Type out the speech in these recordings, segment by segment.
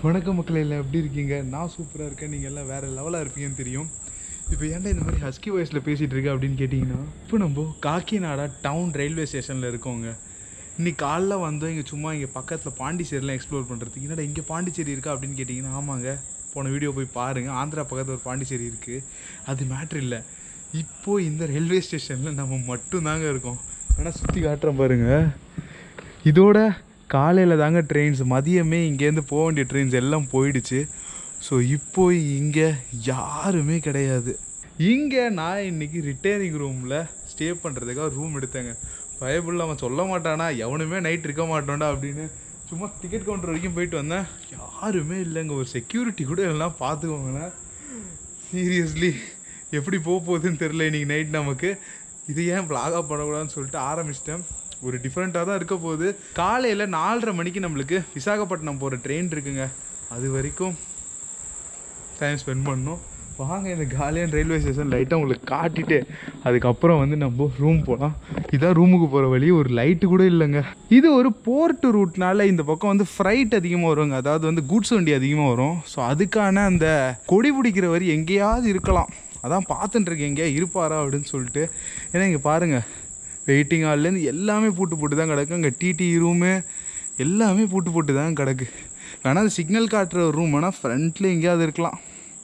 வணக்கம் மக்கள் எல்லாம் எப்படி இருக்கீங்க நான் சூப்பராக இருக்கேன் நீங்கள் எல்லாம் வேறு லெவலாக இருப்பீங்கன்னு தெரியும் இப்போ ஏன்டா இந்த மாதிரி ஹஸ்கி வாய்ஸில் பேசிகிட்டு இருக்க அப்படின்னு கேட்டிங்கன்னா இப்போ நம்ம காக்கிநாடா டவுன் ரயில்வே ஸ்டேஷனில் இருக்கோங்க இன்னைக்கு காலைல வந்தோம் இங்கே சும்மா இங்கே பக்கத்தில் பாண்டிச்சேரிலாம் எக்ஸ்ப்ளோர் பண்ணுறதுக்கு என்னடா இங்கே பாண்டிச்சேரி இருக்கா அப்படின்னு கேட்டிங்கன்னா ஆமாங்க போன வீடியோ போய் பாருங்கள் ஆந்திரா பக்கத்தில் ஒரு பாண்டிச்சேரி இருக்குது அது மேட்ரு இல்லை இப்போ இந்த ரயில்வே ஸ்டேஷனில் நம்ம மட்டும்தாங்க இருக்கோம் வேணால் சுற்றி காட்டுறேன் பாருங்கள் இதோட காலையில் தாங்க ட்ரெயின்ஸ் மதியமே இங்கேருந்து போக வேண்டிய ட்ரெயின்ஸ் எல்லாம் போயிடுச்சு ஸோ இப்போ இங்கே யாருமே கிடையாது இங்கே நான் இன்னைக்கு ரிட்டையரிங் ரூமில் ஸ்டே பண்ணுறதுக்காக ரூம் எடுத்தேங்க பயபுள்ள அவன் சொல்ல மாட்டானா எவனுமே நைட் இருக்க மாட்டோம்டா அப்படின்னு சும்மா டிக்கெட் கவுண்டர் வரைக்கும் போயிட்டு வந்தேன் யாருமே இல்லைங்க ஒரு செக்யூரிட்டி கூட எல்லாம் பார்த்துக்கோங்களேன் சீரியஸ்லி எப்படி போக போகுதுன்னு தெரில இன்னைக்கு நைட் நமக்கு இது ஏன் vlog-ஆ பண்ணக்கூடாதுன்னு சொல்லிட்டு ஆரம்பிச்சிட்டேன் ஒரு டிஃப்ரெண்ட்டாக தான் இருக்க போகுது காலையில் நாலரை மணிக்கு நம்மளுக்கு விசாகப்பட்டினம் போகிற ட்ரெயின் இருக்குங்க அது வரைக்கும் டைம் ஸ்பெண்ட் பண்ணோம் வாங்க இந்த காலியான ரயில்வே ஸ்டேஷன் லைட்டாக உங்களுக்கு காட்டிட்டு அதுக்கப்புறம் வந்து நம்ம ரூம் போகலாம் இதான் ரூமுக்கு போகிற வழி ஒரு லைட்டு கூட இல்லைங்க இது ஒரு போர்ட் ரூட்னால இந்த பக்கம் வந்து ஃப்ரைட் அதிகமாக வருங்க அதாவது வந்து கூட்ஸ் வண்டி அதிகமாக வரும் ஸோ அதுக்கான அந்த கொடி பிடிக்கிற வரி எங்கேயாவது இருக்கலாம் அதான் பார்த்துட்டு இருக்கேன் எங்கேயா இருப்பாரா அப்படின்னு சொல்லிட்டு ஏன்னா இங்கே பாருங்கள் வெயிட்டிங் ஹால்லேருந்து எல்லாமே பூட்டு போட்டு தான் கிடக்கு அங்கே டிடி ரூமு எல்லாமே பூட்டு போட்டு தான் கிடக்கு வேணால் அது சிக்னல் காட்டுற ஒரு ரூம் வேணால் ஃப்ரண்ட்டில் எங்கேயாவது இருக்கலாம்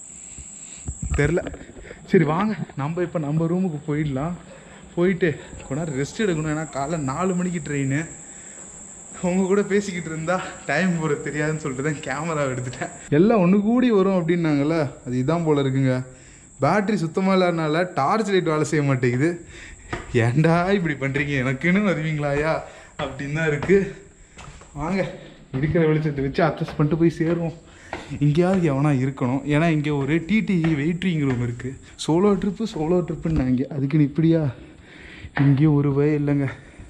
தெரில சரி வாங்க நம்ம இப்போ நம்ம ரூமுக்கு போயிடலாம் போயிட்டு கொஞ்ச நேரம் ரெஸ்ட் எடுக்கணும் ஏன்னா காலைல நாலு மணிக்கு ட்ரெயின் அவங்க கூட பேசிக்கிட்டு இருந்தா டைம் போகிறது தெரியாதுன்னு சொல்லிட்டு தான் கேமரா எடுத்துட்டேன் எல்லாம் ஒன்று கூடி வரும் அப்படின்னாங்கல்ல அது இதான் போல இருக்குங்க பேட்ரி சுத்தமாக இல்லாதனால டார்ச் லைட் வேலை செய்ய மாட்டேங்குது ஏன்டா இப்படி பண்ணுறீங்க எனக்குன்னு வருவீங்களாயா அப்படின்னு தான் இருக்குது வாங்க இருக்கிற வெளிச்சத்தை வச்சு அட்ஜஸ்ட் பண்ணிட்டு போய் சேருவோம் எங்கேயாவது எவனா இருக்கணும் ஏன்னா இங்கே ஒரு டிடிஇ வெயிட்ரிங் ரூம் இருக்குது சோலோ ட்ரிப்பு சோலோ ட்ரிப்புன்னாங்க அதுக்குன்னு இப்படியா இங்கேயும் ஒரு வே இல்லைங்க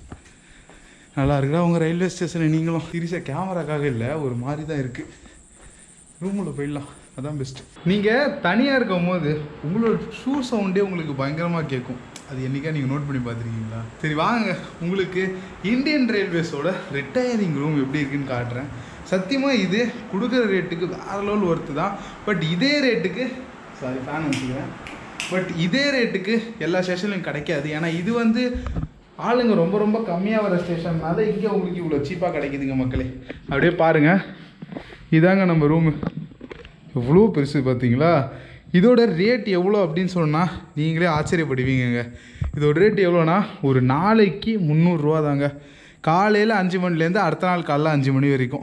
நல்லா இருக்குடா உங்கள் ரயில்வே ஸ்டேஷனை நீங்களும் சீரியஸாக கேமராக்காக இல்லை ஒரு மாதிரி தான் இருக்குது ரூமில் போயிடலாம் அதான் பெஸ்ட் நீங்கள் தனியாக இருக்கும் போது உங்களோட ஷூ சவுண்டே உங்களுக்கு பயங்கரமாக கேட்கும் அது என்னைக்கா நீங்கள் நோட் பண்ணி பார்த்துருக்கீங்களா சரி வாங்க உங்களுக்கு இந்தியன் ரயில்வேஸோட ரிட்டையரிங் ரூம் எப்படி இருக்குன்னு காட்டுறேன் சத்தியமாக இது கொடுக்குற ரேட்டுக்கு வேற லெவல் ஒர்த்து தான் பட் இதே ரேட்டுக்கு சாரி ஃபேன் வச்சுக்கிறேன் பட் இதே ரேட்டுக்கு எல்லா ஸ்டேஷன்லையும் கிடைக்காது ஏன்னா இது வந்து ஆளுங்க ரொம்ப ரொம்ப கம்மியாக வர ஸ்டேஷன்னால இங்கே உங்களுக்கு இவ்வளோ சீப்பாக கிடைக்குதுங்க மக்களே அப்படியே பாருங்கள் இதாங்க நம்ம ரூமு எவ்வளோ பெருசு பார்த்தீங்களா இதோட ரேட் எவ்வளோ அப்படின்னு சொன்னால் நீங்களே ஆச்சரியப்படுவீங்கங்க இதோட ரேட் எவ்வளோனா ஒரு நாளைக்கு முந்நூறுரூவா தாங்க காலையில் அஞ்சு மணிலேருந்து அடுத்த நாள் காலைல அஞ்சு மணி வரைக்கும்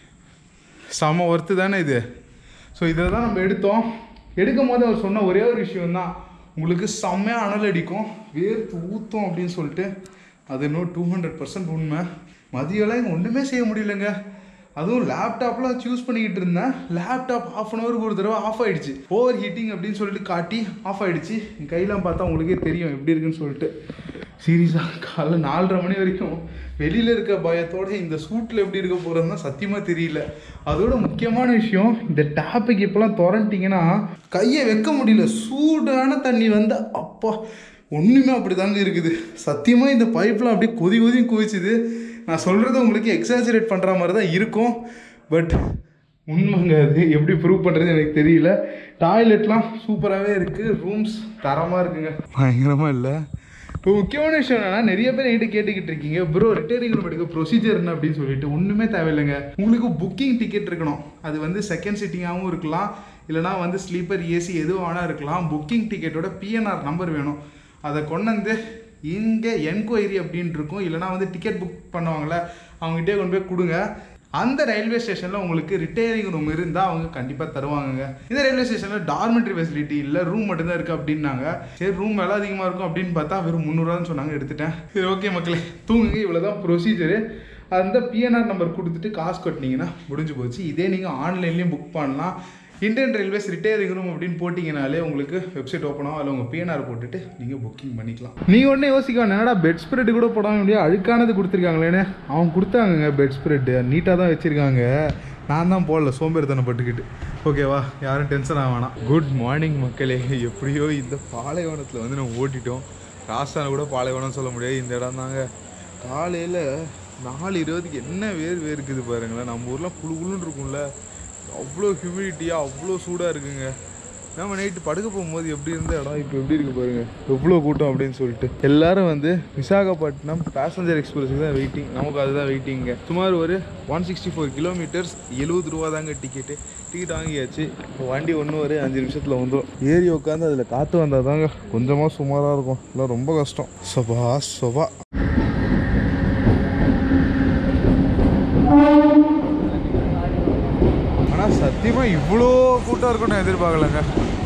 செம ஒர்த்து தானே இது ஸோ இதை தான் நம்ம எடுத்தோம் எடுக்கும் போது அவர் சொன்ன ஒரே ஒரு விஷயம் தான் உங்களுக்கு செம்மையாக அனல் அடிக்கும் வேர்த்து ஊற்றும் அப்படின்னு சொல்லிட்டு அது இன்னும் டூ ஹண்ட்ரட் பர்சன்ட் உண்மை மதியம்லாம் இங்கே ஒன்றுமே செய்ய முடியலங்க அதுவும் லேப்டாப்லாம் சூஸ் பண்ணிக்கிட்டு இருந்தேன் லேப்டாப் ஆஃப் அன் ஹவருக்கு ஒரு தடவை ஆஃப் ஆயிடுச்சு ஓவர் ஹீட்டிங் அப்படின்னு சொல்லிட்டு காட்டி ஆஃப் ஆயிடுச்சு என் கையெல்லாம் பார்த்தா உங்களுக்கே தெரியும் எப்படி இருக்குன்னு சொல்லிட்டு சீரியஸாக காலைல நாலரை மணி வரைக்கும் வெளியில் இருக்க பயத்தோட இந்த சூட்டில் எப்படி இருக்க போகிறதுனா சத்தியமாக தெரியல அதோட முக்கியமான விஷயம் இந்த டேப்புக்கு இப்போலாம் திறந்துட்டிங்கன்னா கையை வைக்க முடியல சூடான தண்ணி வந்து அப்பா ஒன்றுமே அப்படி தாங்க இருக்குது சத்தியமாக இந்த பைப்லாம் அப்படியே கொதி கொதியும் குவிச்சுது நான் சொல்கிறது உங்களுக்கு எக்ஸாஜரேட் பண்ணுற மாதிரி தான் இருக்கும் பட் உண்மைங்க அது எப்படி ப்ரூவ் பண்ணுறது எனக்கு தெரியல டாய்லெட்லாம் சூப்பராகவே இருக்குது ரூம்ஸ் தரமாக இருக்குங்க பயங்கரமாக இல்லை இப்போ முக்கியமான விஷயம் என்னன்னா நிறைய பேர் என்கிட்ட கேட்டுக்கிட்டு இருக்கீங்க ப்ரோ ரிட்டையரிங் ரூம் எடுக்க ப்ரொசீஜர் என்ன அப்படின்னு சொல்லிட்டு ஒன்றுமே தேவையில்லைங்க உங்களுக்கு புக்கிங் டிக்கெட் இருக்கணும் அது வந்து செகண்ட் சிட்டிங்காகவும் இருக்கலாம் இல்லைனா வந்து ஸ்லீப்பர் ஏசி எதுவும் வேணா இருக்கலாம் புக்கிங் டிக்கெட்டோட பிஎன்ஆர் நம்பர் வேணும் அதை கொண்டு வந்து இங்கே என்கொயரி அப்படின்னு இருக்கும் இல்லைனா வந்து டிக்கெட் புக் பண்ணுவாங்கள்ல அவங்ககிட்டே கொண்டு போய் கொடுங்க அந்த ரயில்வே ஸ்டேஷனில் உங்களுக்கு ரிட்டையரிங் ரூம் இருந்தால் அவங்க கண்டிப்பாக தருவாங்கங்க இந்த ரயில்வே ஸ்டேஷனில் டார்மெட்ரி ஃபெசிலிட்டி இல்லை ரூம் மட்டும்தான் இருக்குது அப்படின்னாங்க சரி ரூம் விலை அதிகமாக இருக்கும் அப்படின்னு பார்த்தா வெறும் முந்நூறுவான்னு சொன்னாங்க எடுத்துட்டேன் சரி ஓகே மக்களே தூங்குங்க இவ்வளோ தான் ப்ரொசீஜரு அந்த பிஎன்ஆர் நம்பர் கொடுத்துட்டு காசு கட்டினீங்கன்னா முடிஞ்சு போச்சு இதே நீங்கள் ஆன்லைன்லேயும் புக் பண்ணலாம் இந்தியன் ரயில்வேஸ் ரிட்டையரிங் ரூம் அப்படின்னு போட்டிங்கனாலே உங்களுக்கு வெப்சைட் ஓப்பன் ஆகும் அதில் உங்கள் பிஎன்ஆர் போட்டுட்டு நீங்கள் புக்கிங் பண்ணிக்கலாம் நீங்கள் உடனே யோசிக்க என்னடா பெட் ஸ்ப்ரெட் கூட போடாம முடியாது அழுக்கானது கொடுத்துருக்காங்களேன்னு அவங்க கொடுத்தாங்கங்க பெட் ஸ்ப்ரெட்டு நீட்டாக தான் வச்சுருக்காங்க நான் தான் போடல சோம்பேறித்தனம் பட்டுக்கிட்டு ஓகேவா யாரும் டென்ஷன் ஆக வேணாம் குட் மார்னிங் மக்களே எப்படியோ இந்த பாலைவனத்தில் வந்து நம்ம ஓட்டிட்டோம் ராசான கூட பாலைவனம் சொல்ல முடியாது இந்த இடம் தாங்க காலையில் நாலு இருபதுக்கு என்ன வேர் வேர்க்குது பாருங்களேன் நம்ம ஊர்லாம் குழு குழுன்னு இருக்கும்ல அவ்வளோ ஹியூமிடிட்டியாக அவ்வளோ சூடாக இருக்குங்க நம்ம நைட்டு படுக்க போகும்போது எப்படி இருந்த இடம் இப்போ எப்படி இருக்கு பாருங்க எவ்வளோ கூட்டம் அப்படின்னு சொல்லிட்டு எல்லாரும் வந்து விசாகப்பட்டினம் பேசஞ்சர் எக்ஸ்பிரஸுக்கு தான் வெயிட்டிங் நமக்கு அதுதான் வெயிட்டிங்க சுமார் ஒரு ஒன் சிக்ஸ்டி ஃபோர் கிலோமீட்டர்ஸ் எழுபது ரூபா தாங்க டிக்கெட்டு டிக்கெட் வாங்கியாச்சு இப்போ வண்டி ஒன்று ஒரு அஞ்சு நிமிஷத்தில் வந்துடும் ஏறி உட்காந்து அதில் காற்று வந்தால் தாங்க கொஞ்சமாக சுமாராக இருக்கும் இல்லை ரொம்ப கஷ்டம் சொபா சொபா ஆனால் சத்தியமாக இவ்வளோ கூட்டம் இருக்கும்னு நான் எதிர்பார்க்கலங்க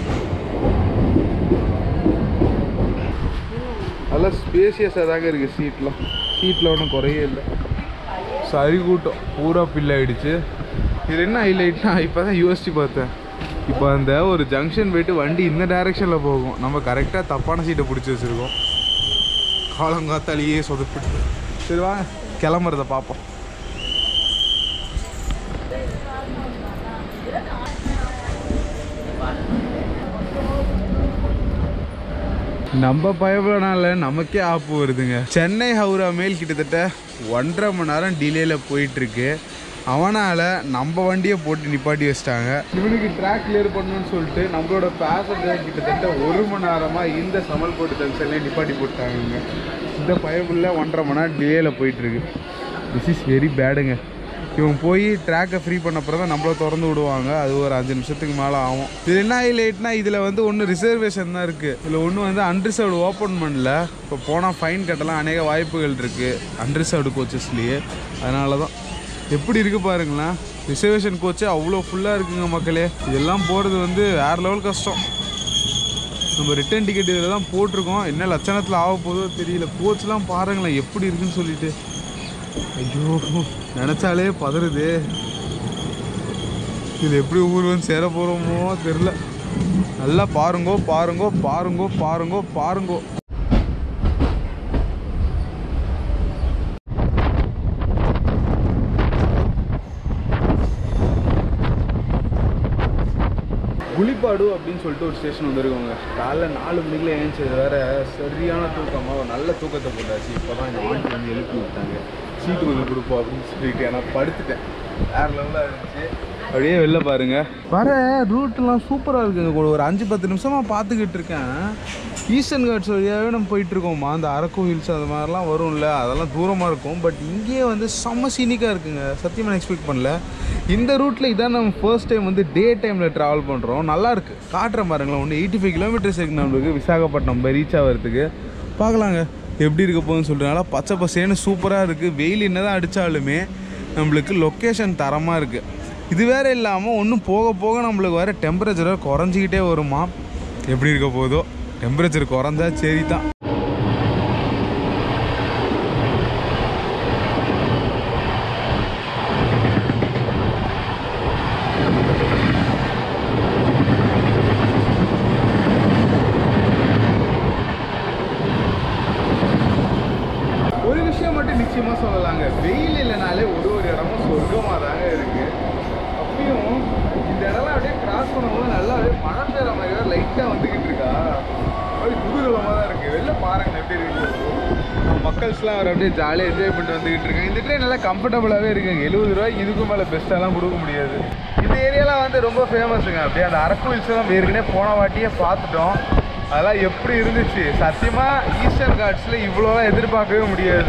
நல்லா ஸ்பேசியஸாக தாங்க இருக்குது சீட்லாம் சீட்டில் ஒன்றும் குறையே இல்லை சரி கூட்டம் பூரா பில் ஆயிடுச்சு இது என்ன ஹைலைட்னா இப்போ தான் யோசிச்சு பார்த்தேன் இப்போ அந்த ஒரு ஜங்ஷன் போயிட்டு வண்டி இந்த டைரெக்ஷனில் போகும் நம்ம கரெக்டாக தப்பான சீட்டை பிடிச்சி வச்சுருக்கோம் காலங்காத்தாலேயே சொதப்பிட்டு சரி வாங்க கிளம்புறத பார்ப்போம் நம்ம பயப்படனால நமக்கே ஆப்பு வருதுங்க சென்னை ஹவுரா மேல் கிட்டத்தட்ட ஒன்றரை மணி நேரம் டிலேல போயிட்டு இருக்கு அவனால நம்ம வண்டியை போட்டு நிப்பாட்டி வச்சிட்டாங்க இவனுக்கு ட்ராக் கிளியர் பண்ணணும்னு சொல்லிட்டு நம்மளோட பேசஞ்சர் கிட்டத்தட்ட ஒரு மணி நேரமா இந்த சமல்கோட்டு ஜங்ஷன்ல நிப்பாட்டி போட்டாங்க இந்த பயப்புள்ள ஒன்றரை மணி நேரம் டிலேல போயிட்டு இருக்கு திஸ் இஸ் வெரி பேடுங்க இவங்க போய் ட்ராக்கை ஃப்ரீ பண்ண அப்புறம் தான் நம்மள திறந்து விடுவாங்க அது ஒரு அஞ்சு நிமிஷத்துக்கு மேலே ஆகும் இது என்ன ஹைலைட்னா இதில் வந்து ஒன்று ரிசர்வேஷன் தான் இருக்குது இதில் ஒன்று வந்து அன்ரிசர்வ்டு ஓப்பன் பண்ணல இப்போ போனால் ஃபைன் கட்டலாம் அநேக வாய்ப்புகள் இருக்குது அன்ரிசர்வ்டு கோச்சஸ்லேயே அதனால தான் எப்படி இருக்கு பாருங்களேன் ரிசர்வேஷன் கோச்சே அவ்வளோ ஃபுல்லாக இருக்குங்க மக்களே இதெல்லாம் போகிறது வந்து வேறு லெவல் கஷ்டம் நம்ம ரிட்டர்ன் டிக்கெட் இதில் தான் போட்டிருக்கோம் என்ன லட்சணத்தில் ஆக போதோ தெரியல கோச்லாம் பாருங்களேன் எப்படி இருக்குன்னு சொல்லிட்டு ஐயோ நினச்சாலே பதறுது இது எப்படி ஊர் வந்து சேர போகிறோமோ தெரில நல்லா பாருங்கோ பாருங்கோ பாருங்கோ பாருங்கோ பாருங்கோ குளிப்பாடு அப்படின்னு சொல்லிட்டு ஒரு ஸ்டேஷன் வந்திருக்கோங்க காலைல நாலு மணிக்குள்ள ஏஞ்சிது வேற சரியான தூக்கமாக ஒரு நல்ல தூக்கத்தை போட்டாச்சு இப்போ தான் இந்த ஆண்டி வந்து எழுப்பி விட்டாங்க சீட்டு கொஞ்சம் கொடுப்போம் அப்படின்னு சொல்லிட்டு நான் படுத்துட்டேன் வேற லெவலாக இருந்துச்சு அப்படியே வெளில பாருங்க வர ரூட்லாம் சூப்பராக இருக்குங்க கூட ஒரு அஞ்சு பத்து நிமிஷமாக பார்த்துக்கிட்டு இருக்கேன் ஈஸ்டர்ன் காட்ஸ் வழியாகவே நம்ம போயிட்டு இருக்கோம்மா அந்த அரக்கு ஹில்ஸ் அது மாதிரிலாம் வரும்ல அதெல்லாம் தூரமாக இருக்கும் பட் இங்கேயே வந்து செம்ம சீனிக்காக இருக்குங்க சத்தியமாக எக்ஸ்பெக்ட் பண்ணல இந்த ரூட்டில் இதான் நம்ம ஃபர்ஸ்ட் டைம் வந்து டே டைமில் ட்ராவல் பண்ணுறோம் நல்லா இருக்கு காட்டுற பாருங்களேன் ஒன்று எயிட்டி ஃபைவ் கிலோமீட்டர்ஸ் இருக்கு நம்மளுக்கு விசாகப்பட்டினம் போய் ரீச் ஆகிறதுக்கு பார்க்கலாங்க எப்படி இருக்க போகுதுன்னு சொல்கிறனால பச்சை பசேன்னு சூப்பராக இருக்குது வெயில் என்ன தான் அடித்தாலுமே நம்மளுக்கு லொக்கேஷன் தரமாக இருக்குது இது வேற இல்லாமல் ஒன்றும் போக போக நம்மளுக்கு வேறு டெம்பரேச்சர் குறைஞ்சிக்கிட்டே வருமா எப்படி இருக்க போதோ டெம்பரேச்சர் குறைஞ்சா சரி தான் ஒரு விஷயம் மட்டும் நிச்சயமாக சொல்லலாங்க வெயில் இல்லைனாலே ஒரு ஒரு இடமும் சொர்க்கமாக தாங்க இருக்கு அப்பயும் இந்த இடம்லாம் அப்படியே கிராஸ் பண்ணும்போது நல்லா அப்படியே மழை பெய்கிற மாதிரி தான் லைட்டாக வந்துக்கிட்டு இருக்கா அப்படியே குதூகலமாக தான் இருக்குது வெளில பாருங்க எப்படி இருக்கு மக்கள்ஸ்லாம் அவர் அப்படியே ஜாலியாக என்ஜாய் பண்ணிட்டு வந்துக்கிட்டு இருக்காங்க இந்த ட்ரெயின் நல்லா கம்ஃபர்டபுளாகவே இருக்குங்க எழுபது ரூபாய்க்கு இதுக்கும் மேலே பெஸ்ட்டாலாம் கொடுக்க முடியாது இந்த ஏரியாலாம் வந்து ரொம்ப ஃபேமஸுங்க அப்படியே அந்த அரக்கு ஹில்ஸ் எல்லாம் ஏற்கனவே போன வாட்டியே பார்த்துட்டோம் அதெல்லாம் எப்படி இருந்துச்சு சத்தியமாக ஈஸ்டர்ன் காட்ஸில் இவ்வளோலாம் எதிர்பார்க்கவே முடியாது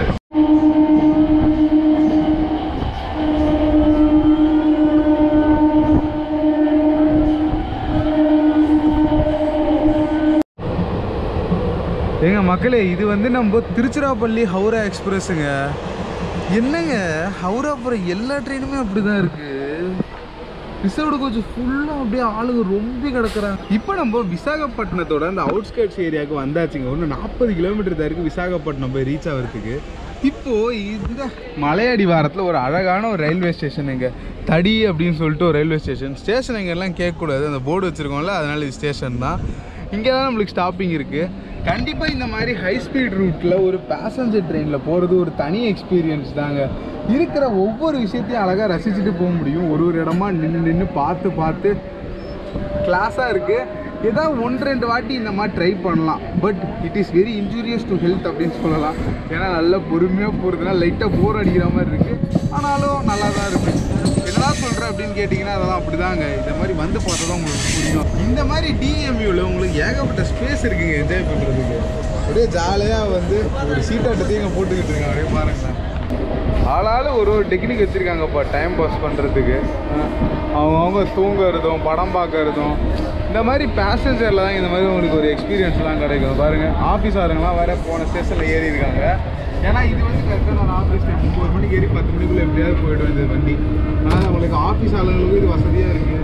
ஏங்க மக்களே இது வந்து நம்ம திருச்சிராப்பள்ளி ஹவுரா எக்ஸ்பிரஸுங்க என்னங்க ஹவுரா போகிற எல்லா ட்ரெயினுமே அப்படி தான் இருக்குது ரிசர்வ்டு கோச் ஃபுல்லாக அப்படியே ஆளுங்க ரொம்ப கிடக்குறாங்க இப்போ நம்ம விசாகப்பட்டினத்தோட அந்த அவுட்ஸ்கர்ட்ஸ் ஏரியாவுக்கு வந்தாச்சுங்க ஒன்று நாற்பது கிலோமீட்டர் தான் இருக்குது விசாகப்பட்டினம் போய் ரீச் ஆகிறதுக்கு இப்போ இந்த மலையடி வாரத்தில் ஒரு அழகான ஒரு ரயில்வே ஸ்டேஷன் இங்கே தடி அப்படின்னு சொல்லிட்டு ஒரு ரயில்வே ஸ்டேஷன் ஸ்டேஷன் இங்கெல்லாம் கேட்கக்கூடாது அந்த போர்டு வச்சுருக்கோம்ல அதனால இது ஸ்டேஷன் தான் இங்கே தான் நம்மளுக்கு ஸ்டாப்பிங் இருக்குது கண்டிப்பாக இந்த மாதிரி ஹை ஸ்பீட் ரூட்டில் ஒரு பேசஞ்சர் ட்ரெயினில் போகிறது ஒரு தனி எக்ஸ்பீரியன்ஸ் தாங்க இருக்கிற ஒவ்வொரு விஷயத்தையும் அழகாக ரசிச்சுட்டு போக முடியும் ஒரு ஒரு இடமா நின்று நின்று பார்த்து பார்த்து கிளாஸாக இருக்குது ஏதாவது ஒன்று ரெண்டு வாட்டி இந்த மாதிரி ட்ரை பண்ணலாம் but it is very injurious to health அப்படின்னு சொல்லலாம் ஏன்னா நல்லா பொறுமையாக போகிறதுனால லைட்டாக போர் அடிக்கிற மாதிரி இருக்குது ஆனாலும் நல்லா தான் இருக்குது என்னடா சொல்கிற அப்படின்னு கேட்டிங்கன்னா அதெல்லாம் அப்படிதாங்க இந்த மாதிரி வந்து பார்த்தா தான் உங்களுக்கு புரியும் இந்த மாதிரி டிஎம்யூவில் உங்களுக்கு ஏகப்பட்ட ஸ்பேஸ் இருக்குங்க என்ஜாய் பண்ணுறதுக்கு அப்படியே ஜாலியாக வந்து ஒரு சீட்டாட்டத்தையும் இங்கே போட்டுக்கிட்டு இருக்காங்க அப்படியே பாருங்களேன் ஆளாளு ஒரு ஒரு டெக்னிக் வச்சுருக்காங்கப்பா டைம் பாஸ் பண்ணுறதுக்கு அவங்கவுங்க தூங்குறதும் படம் பார்க்கறதும் இந்த மாதிரி பேசஞ்சரில் தான் இந்த மாதிரி உங்களுக்கு ஒரு எக்ஸ்பீரியன்ஸ்லாம் கிடைக்கும் பாருங்கள் ஆஃபீஸ் ஆளுங்கலாம் வேற போன ஸ்டேஷனில் ஏறி இருக்காங்க ஏன்னா இது வந்து கரெக்டாக நான் ஆஃபீஸ் டைம் ஒம்பது மணிக்கு ஏறி பத்து மணிக்குள்ளே எப்படியாவது போயிடும் இந்த வண்டி ஆனால் உங்களுக்கு ஆஃபீஸ் ஆளுங்களுக்கும் இது வசதியாக இருக்குது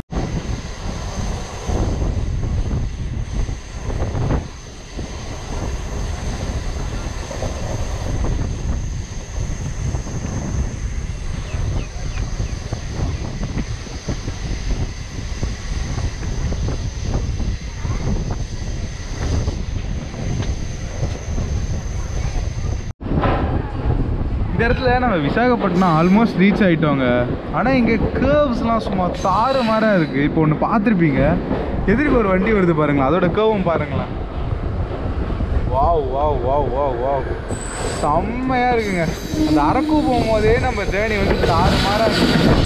இந்த இடத்துல நம்ம விசாகப்பட்டினம் ஆல்மோஸ்ட் ரீச் ஆகிட்டோங்க ஆனால் இங்கே கேர்வ்ஸ்லாம் சும்மா தாறு மாறாக இருக்குது இப்போ ஒன்று பார்த்துருப்பீங்க எதிர்க்கு ஒரு வண்டி வருது பாருங்களேன் அதோட கேர்வும் பாருங்களேன் wow wow wow wow wow செம்மையாக இருக்குங்க அந்த அரக்கு போகும்போதே நம்ம ஜேர்னி வந்து தாறு மாறாக இருக்கு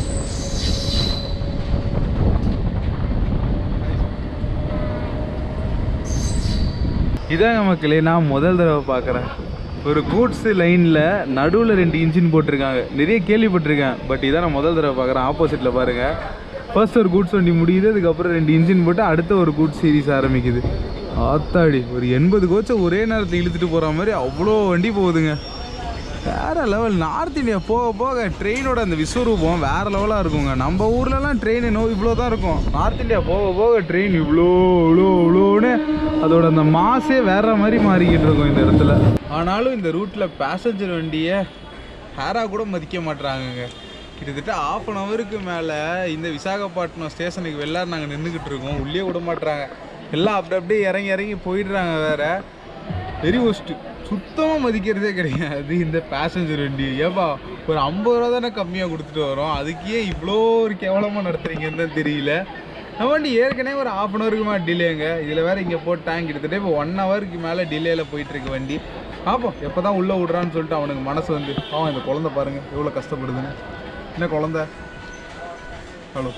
இதாங்க மக்களே நான் முதல் தடவை பார்க்குறேன் ஒரு கூட்ஸ் லைனில் நடுவில் ரெண்டு இன்ஜின் போட்டிருக்காங்க நிறைய கேள்விப்பட்டிருக்கேன் பட் இதான் நான் முதல் தடவை பார்க்குறேன் ஆப்போசிட்டில் பாருங்கள் ஃபர்ஸ்ட் ஒரு கூட்ஸ் வண்டி முடியுது அதுக்கப்புறம் ரெண்டு இன்ஜின் போட்டு அடுத்த ஒரு கூட்ஸ் சீரிஸ் ஆரம்பிக்குது ஆத்தாடி ஒரு எண்பது கோச்சை ஒரே நேரத்தில் இழுத்துட்டு போகிற மாதிரி அவ்வளோ வண்டி போகுதுங்க வேற லெவல் நார்த் இந்தியா போக போக ட்ரெயினோட அந்த விஸ்வரூபம் வேற லெவலாக இருக்குங்க நம்ம ஊர்லலாம் ட்ரெயின் நோ இவ்வளோ தான் இருக்கும் நார்த் இந்தியா போக போக ட்ரெயின் இவ்வளோ இவ்வளோ இவ்வளோன்னு அதோட அந்த மாசே வேற மாதிரி மாறிக்கிட்டு இருக்கும் இந்த இடத்துல ஆனாலும் இந்த ரூட்டில் பேசஞ்சர் வண்டியை ஹேராக கூட மதிக்க மாட்டுறாங்கங்க கிட்டத்தட்ட ஆஃப் அன் ஹவருக்கு மேலே இந்த விசாகப்பட்டினம் ஸ்டேஷனுக்கு வெளில நாங்கள் நின்றுக்கிட்டு இருக்கோம் உள்ளே விட மாட்டுறாங்க எல்லாம் அப்படி அப்படியே இறங்கி இறங்கி போயிடுறாங்க வேற வெரி ஒஸ்ட்டு சுத்தமாக மதிக்கிறதே கிடையாது இந்த பேசஞ்சர் வண்டி ஏப்பா ஒரு ஐம்பது ரூபா தானே கம்மியாக கொடுத்துட்டு வரோம் அதுக்கே இவ்வளோ ஒரு கேவலமாக நடத்துறீங்கன்னு தான் தெரியல நம்ம வண்டி ஏற்கனவே ஒரு ஆஃப் அன் ஹவருக்கு மேலே டிலேங்க இதில் வேறு இங்கே போட்டாங்க கிட்டத்தட்ட இப்போ ஒன் ஹவருக்கு மேலே டிலேயில் போயிட்டுருக்கு வண்டி பார்ப்போம் எப்போ தான் உள்ளே விட்றான்னு சொல்லிட்டு அவனுக்கு மனசு வந்து அவன் இந்த குழந்தை பாருங்கள் எவ்வளோ கஷ்டப்படுதுன்னு என்ன குழந்தை ஹலோ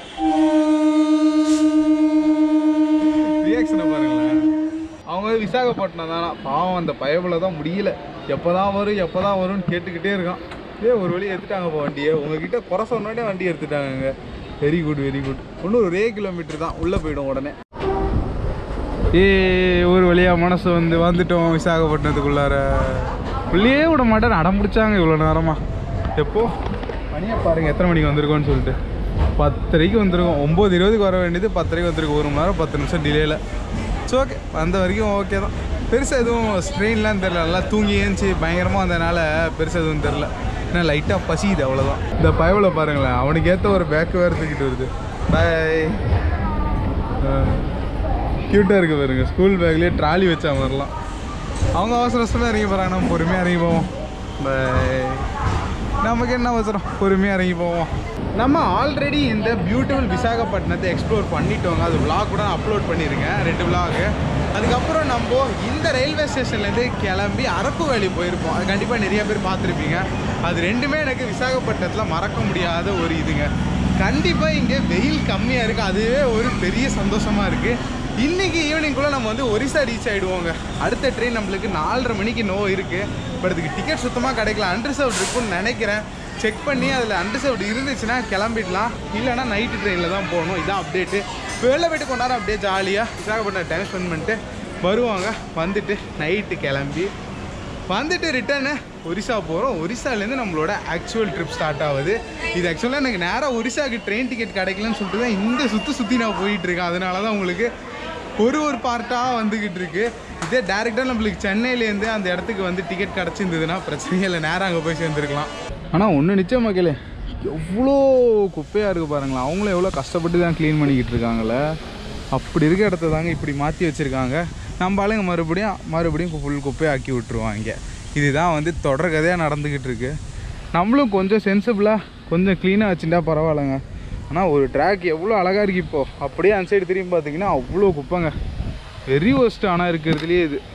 ரியாக்ஷனை பாருங்களேன் அவங்க விசாகப்பட்டினம் தானா பாவம் அந்த பயபுல தான் முடியல எப்போ தான் வரும் எப்போ தான் வரும்னு கேட்டுக்கிட்டே இருக்கான் ஏ ஒரு வழி எடுத்துட்டாங்கப்பா வண்டியை உங்ககிட்ட குறை சொன்னோடனே வண்டி எடுத்துட்டாங்க வெரி குட் வெரி குட் இன்னும் ஒரே கிலோமீட்டர் தான் உள்ளே போயிடும் உடனே ஏ ஒரு வழியாக மனசு வந்து வந்துட்டோம் விசாகப்பட்டினத்துக்குள்ளார உள்ளே விட மாட்டேன் அடம் பிடிச்சாங்க இவ்வளோ நேரமா எப்போ மணியை பாருங்க எத்தனை மணிக்கு வந்திருக்கோன்னு சொல்லிட்டு பத்தரைக்கு வந்திருக்கோம் ஒம்பது இருபதுக்கு வர வேண்டியது பத்தரைக்கு வந்திருக்கு ஒரு மணி நேரம் பத்து நிமிஷம் டிலேயில் ஸோ ஓகே வந்த வரைக்கும் ஓகே தான் பெருசாக எதுவும் ஸ்ட்ரெயின்லாம் தெரில நல்லா தூங்கி ஏஞ்சி பயங்கரமாக வந்ததுனால பெருசாக எதுவும் தெரில ஏன்னா லைட்டாக பசிக்குது அவ்வளோதான் இந்த பயவில் பாருங்களேன் அவனுக்கு ஏற்ற ஒரு பேக்கு வேறு தூக்கிட்டு வருது பாய் க்யூட்டாக இருக்குது பாருங்க ஸ்கூல் பேக்லேயே ட்ராலி வச்சா மாதிரிலாம் அவங்க அவசர அவசரம் இறங்கி போகிறாங்க நம்ம பொறுமையாக இறங்கி போவோம் பாய் நமக்கு என்ன அவசரம் பொறுமையாக இறங்கி போவோம் நம்ம ஆல்ரெடி இந்த பியூட்டிஃபுல் விசாகப்பட்டினத்தை எக்ஸ்ப்ளோர் பண்ணிட்டோங்க அது vlog கூட அப்லோட் பண்ணியிருக்கேன் ரெண்டு vlog அதுக்கப்புறம் நம்ம இந்த ரயில்வே ஸ்டேஷன்லேருந்து கிளம்பி அரப்பு வேலி போயிருப்போம் அது கண்டிப்பாக நிறைய பேர் பார்த்துருப்பீங்க அது ரெண்டுமே எனக்கு விசாகப்பட்டினத்தில் மறக்க முடியாத ஒரு இதுங்க கண்டிப்பாக இங்கே வெயில் கம்மியாக இருக்குது அதுவே ஒரு பெரிய சந்தோஷமாக இருக்குது இன்னைக்கு ஈவினிங்குள்ளே நம்ம வந்து ஒரிசா ரீச் ஆகிடுவோங்க அடுத்த ட்ரெயின் நம்மளுக்கு நாலரை மணிக்கு நோ இருக்குது பட் அதுக்கு டிக்கெட் சுத்தமாக கிடைக்கல அன்ரிசர்வ்ட் இருக்குன்னு நினைக்கிறேன் செக் பண்ணி அதில் அன்ரிசர்வ்டு இருந்துச்சுன்னா கிளம்பிடலாம் இல்லைன்னா நைட்டு ட்ரெயினில் தான் போகணும் இதான் அப்டேட்டு இப்போ வெளில போயிட்டு கொண்டாட அப்படியே ஜாலியாக விசாகப்பட்டினம் டைம் ஸ்பெண்ட் பண்ணிட்டு வருவாங்க வந்துட்டு நைட்டு கிளம்பி வந்துட்டு ரிட்டர்னு ஒரிசா போகிறோம் ஒரிசாலேருந்து நம்மளோட ஆக்சுவல் ட்ரிப் ஸ்டார்ட் ஆகுது இது ஆக்சுவலாக எனக்கு நேராக ஒரிசாக்கு ட்ரெயின் டிக்கெட் கிடைக்கலன்னு சொல்லிட்டு தான் இந்த சுற்றி சுற்றி நான் போயிட்டு இருக்கேன் அதனால தான் உங்களுக்கு ஒரு ஒரு பார்ட்டாக வந்துக்கிட்டு இருக்கு இதே டேரெக்டாக நம்மளுக்கு சென்னையிலேருந்து அந்த இடத்துக்கு வந்து டிக்கெட் கிடச்சிருந்ததுன்னா பிரச்சனையே இல்லை நேராக அங்கே போய் சேர்ந்துருக்கலாம் ஆனால் ஒன்று நிச்சயம் மக்களே எவ்வளோ குப்பையாக இருக்குது பாருங்களேன் அவங்களும் எவ்வளோ கஷ்டப்பட்டு தான் க்ளீன் பண்ணிக்கிட்டு இருக்காங்களே அப்படி இருக்க இடத்த தாங்க இப்படி மாற்றி வச்சுருக்காங்க நம்ம ஆளுங்க மறுபடியும் மறுபடியும் ஃபுல் குப்பையாக்கி விட்ருவாங்க இதுதான் வந்து தொடர் கதையாக நடந்துக்கிட்டு இருக்கு நம்மளும் கொஞ்சம் சென்சிபிளாக கொஞ்சம் க்ளீனாக வச்சுட்டா பரவாயில்லைங்க ஆனால் ஒரு ட்ராக் எவ்வளோ அழகாக இருக்கு இப்போது அப்படியே அந்த சைடு திரும்பி பார்த்தீங்கன்னா அவ்வளோ குப்பைங்க வெரி ஒஸ்ட் ஆனால் இருக்கிறதுலேயே இது